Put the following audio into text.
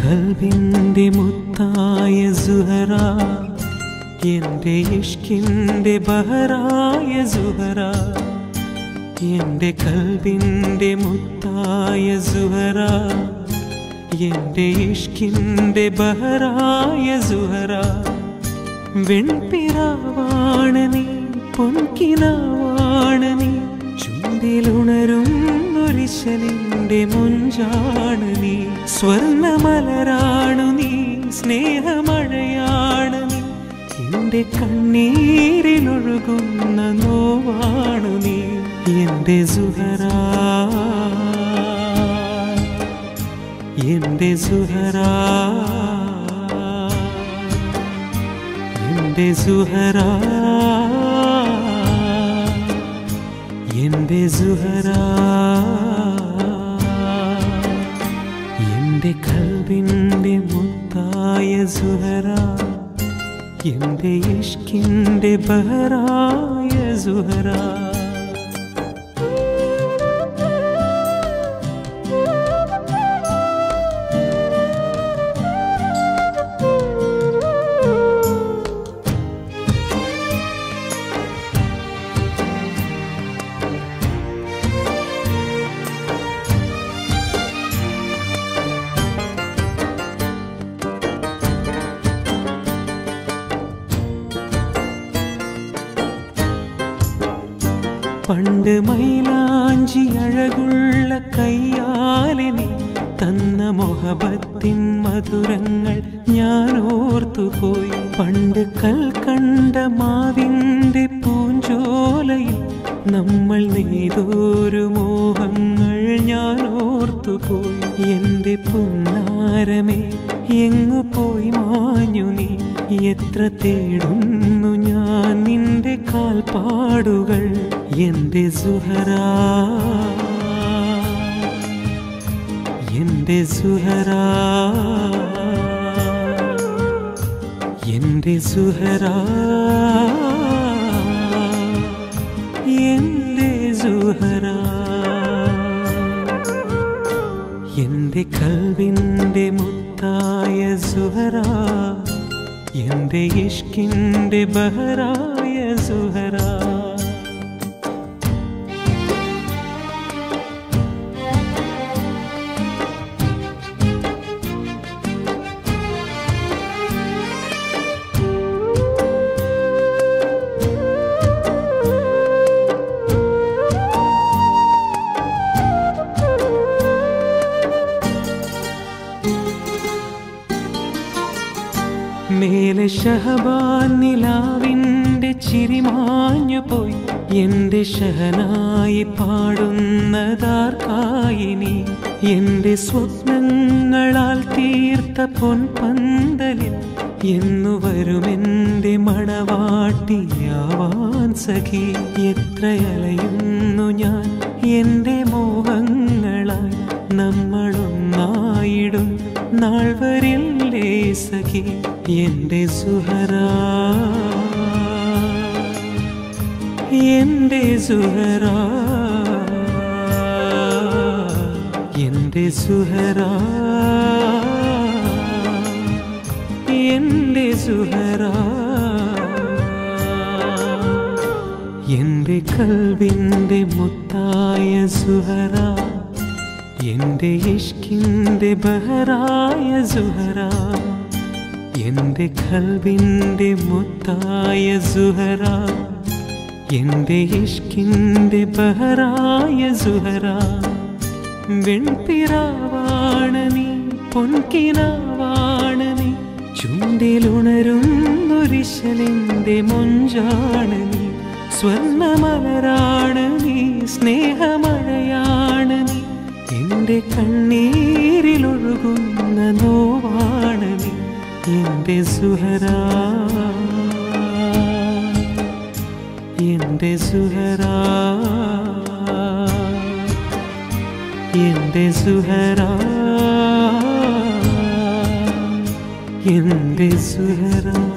കൽവിൻ്റെ മുത്തായ സുഹറ എൻ്റെ ഇഷ്കിൻ്റെ ബഹറായ സുഹറ എൻ്റെ കൽവിൻ്റെ മുത്തായ സുഹറ എൻ്റെ ഇഷ്കിൻ്റെ ബഹറായ സുഹറ വെൺപിറാവാണ് നീ പൊൻകിനാവാണ് നീ ചുണ്ടിലുണരും ഒരിശലിൻ്റെ മുഞ്ചാണ് നീ സ്വർണമലരാണു നീ സ്നേഹമഴയാണ് നീ എൻ്റെ കണ്ണീരിലൊഴുകുന്ന നോവാണു നീ എൻ്റെ സുഹറ എൻ്റെ സുഹറ എൻ്റെ സുഹറ എൻ്റെ സുഹറ എൻ്റെ കൽവിൻ്റെ മുത്തായ സുഹറ എൻ്റെ ഇഷ്കിൻ്റെ ബഹറായ സുഹറ പണ്ട് മൈലാഞ്ചി അഴകുള്ള കയ്യാലെ നീ തന്ന മൊഹബത്തിൻ മധുരങ്ങൾ ഞാൻ ഓർത്തുപോയി പണ്ട് കൽക്കണ്ട മാവിൻ്റെ പൂഞ്ചോലയിൽ നമ്മൾ നെയ്തൊരു മോഹങ്ങൾ ഞാൻ ഓർത്തുപോയി എൻ്റെ പുന്നാരമേ എങ്ങു പോയി മാഞ്ഞു നീ എത്ര തേടുന്നു ഞാൻ നിന്റെ കാൽപ്പാടുകൾ എൻ്റെ സുഹറ എൻ്റെ സുഹറ എൻ്റെ സുഹറ എൻ്റെ സുഹറ എൻ്റെ കൽവിൻ്റെ മുത്തായ സുഹറ എൻ്റെ ഇഷ്കിൻ്റെ ബഹറായ സുഹറ മേലെ ഷഹബാൻ നിലാവിൻ്റെ ചിരിമാഞ്ഞു പോയി എൻ്റെ ഷഹനായി പാടുന്നതാർക്കായിനി എൻ്റെ സ്വപ്നങ്ങളാൽ തീർത്ത പൊൻപന്തലിൽ എന്നു വരുമെൻ്റെ മണവാട്ടിയാവാൻ സഖി എത്രയലയുന്നു ഞാൻ എൻ്റെ മോഹങ്ങളായി നമ്മളൊന്നായിടും നാൾ വരില്ലേ സഖി എൻ്റെ സുഹറ എൻ്റെ സുഹറ എൻ്റെ സുഹറ എൻ്റെ സുഹറ എൻ്റെ കൽവിൻ്റെ മുത്തായ സുഹറ എൻ്റെ ഇഷ്കിൻ്റെ ബഹറായ സുഹറ എൻ്റെ കൽവിൻ്റെ മുത്തായ സുഹറ എൻ്റെ ഇഷ്കിൻ്റെ ബഹറായ സുഹറ വെൺപിറാവാണ് നീ പൊൻകിനാവാണ് നീ ചുണ്ടിലുണരുന്നൊരിശലിൻ്റെ മൊഞ്ചാണ് നീ സ്വർണമലരാണ് നീ സ്നേഹമഴയാണ് നീ എൻ്റെ കണ്ണീരിലൊഴുകുന്ന നോവാണ് നീ എൻ്റെ സുഹറ എൻ്റെ സുഹറ എൻ്റെ സുഹറ എൻ്റെ സുഹറ